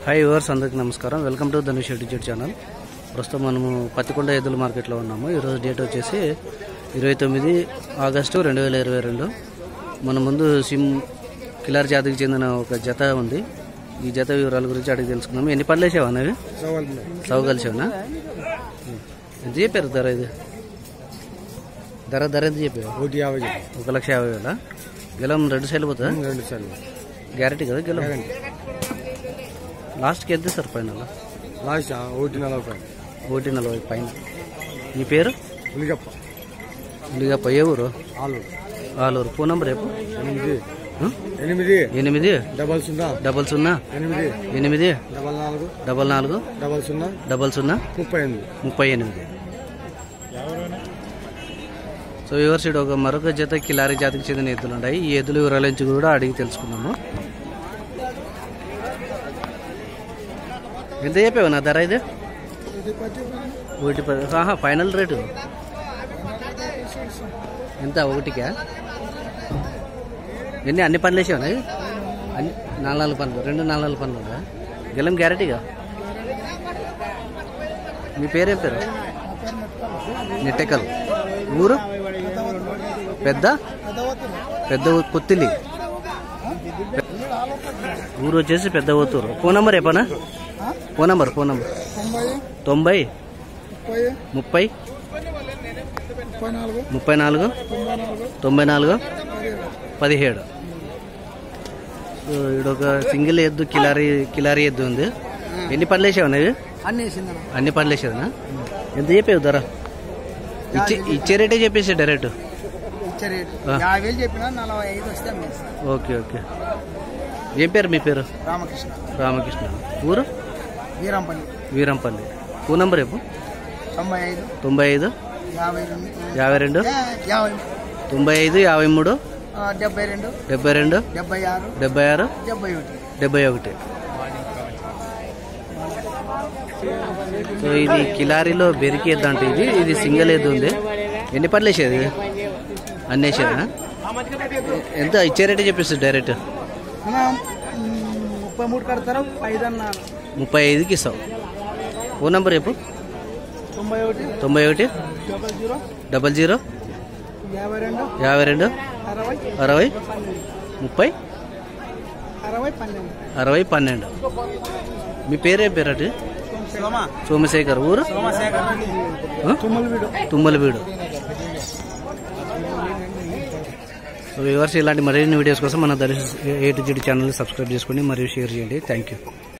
Hi viewers అందరికీ నమస్కారం welcome to Dhanush educate channel ప్రస్తుతం మనము పత్తికొండ ఎద్దుల మార్కెట్లో ఉన్నాము ఈరోజు డేట్ వచ్చేసి ఇరవై తొమ్మిది ఆగస్టు రెండు వేల ఇరవై రెండు మన ముందు సిమ్ కిలార్ జాతికి చెందిన ఒక జత ఉంది ఈ జత వివరాల గురించి అడిగి తెలుసుకుందాము ఎన్ని పనులు వేసావా అన్నవి సవ కలిసావనా ఎంత చెప్పారు ధర ఇది ధర ధర ఎంత చెప్పావు ఒకటి యాభై చెప్పు ఒక లక్ష యాభై వేల గెలం రెండు సైడ్లు పోతుందా రెండు సార్లు గ్యారెంటీ కదా గెలం లాస్ట్కి ఎంత సార్ ఫైనల్ లాస్ట్ ఒకటి నలభై ఒకటి నలభై పైన మీ పేరు ఉలిగప్ప ఇదిగప్ప ఏ ఊరు ఆలు ఆలూరు ఫోన్ నంబర్ రేపు ఎనిమిది ఆ? ఎనిమిది ఎనిమిది డబల్ సున్నా డబల్ సున్నా ఎనిమిది ఎనిమిది డబల్ నాలుగు డబల్ నాలుగు డబల్ సున్నా డబల్ సున్నా ముప్పై ఎనిమిది ముప్పై ఎనిమిది సో వివర్స్ ఒక మరొక జత కిలారి జాతికి చెందిన ఎద్దులు ఉన్నాయి ఈ ఎద్దుల వివరాల నుంచి కూడా అడిగి తెలుసుకున్నాము ఎంత చెప్పావు నా ధర ఇది ఒకటి పది ఆహా ఫైనల్ రేటు ఎంత ఒకటికా ఎన్ని అన్ని పనులు వేసావునా అన్ని నాలుగు నాలుగు పనులు రెండు నాలుగు నాలుగు పనులు ఉందా గెలం గ్యారెంటీగా మీ పేరేం పేరు నెట్టెకల్ ఊరు పెద్ద పెద్ద ఊ- కొత్తిలి ఊరు వచ్చేసి పెద్ద ఊతూరు ఫోన్ నంబర్ ఏపనా ఫోన్ నంబర్ ఫోన్ నంబర్ తొంభై ముప్పై ముప్పై నాలుగు తొంభై నాలుగు పదిహేడు సో ఈడొక సింగిల్ ఎద్దు కిలారీ కిలారీ ఎద్దు ఉంది ఎన్ని పనులు వేసావు ఇవి అన్ని వేసిందన్న అన్ని పనులు వేసేదనా ఎంత చెప్పావు ధర ఇచ్చే ఇచ్చే రేటే చెప్పేసి డైరెక్ట్ ఇచ్చే రేటు ఆ. యాభై వేలు చెప్పినా నలభై ఐదు వస్తే అమ్మేస్తాను ఓకే ఓకే ఏం పేరు మీ పేరు రామకృష్ణ రామకృష్ణ ఊరు వీరంపల్లి వీరంపల్లి ఫోన్ నంబర్ రేపు తొంభై ఐదు తొంభై ఐదు యాభై రెండు యాభై రెండు ఏ, యాభై తొంభై ఐదు యాభై మూడు ఆ, డెబ్బై రెండు డెబ్బై రెండు డెబ్బై ఆరు డెబ్బై ఆరు డెబ్బై ఒకటి డెబ్బై ఒకటి సో ఇది కిలారీలో బెరికి ఎద్దు అంటే ఇది ఇది సింగిల్ ఎద్దు ఉంది ఎన్ని పనులు వేసేది అన్ని వేసేదా ఎంత ఇచ్చే రేటే చెప్పేసి డైరెక్ట్ అన్న, మ్, ముప్పై మూడు కడతారు ఐదు అన్నారు ముప్పై ఐదుకి ఇస్తావు ఫోన్ నంబర్ రేపు తొంభై ఒకటి తొంభై ఒకటి డబల్ జీరో డబల్ జీరో యాభై రెండు యాభై రెండు అరవై అరవై పన్నెండు ముప్పై అరవై పన్నెండు అరవై పన్నెండు మీ పేరేం పేరటి సోమా సోమశేఖర్ ఊరు సోమశేఖర్ ఆ? తుమ్మలవీడు తుమ్మలవీడు సో వివర్స్ ఇలాంటి మరిన్ని వీడియోస్ కోసం మన దర్శ A to Z channel subscribe చేసుకోండి మరియు షేర్ చేయండి థ్యాంక్ యూ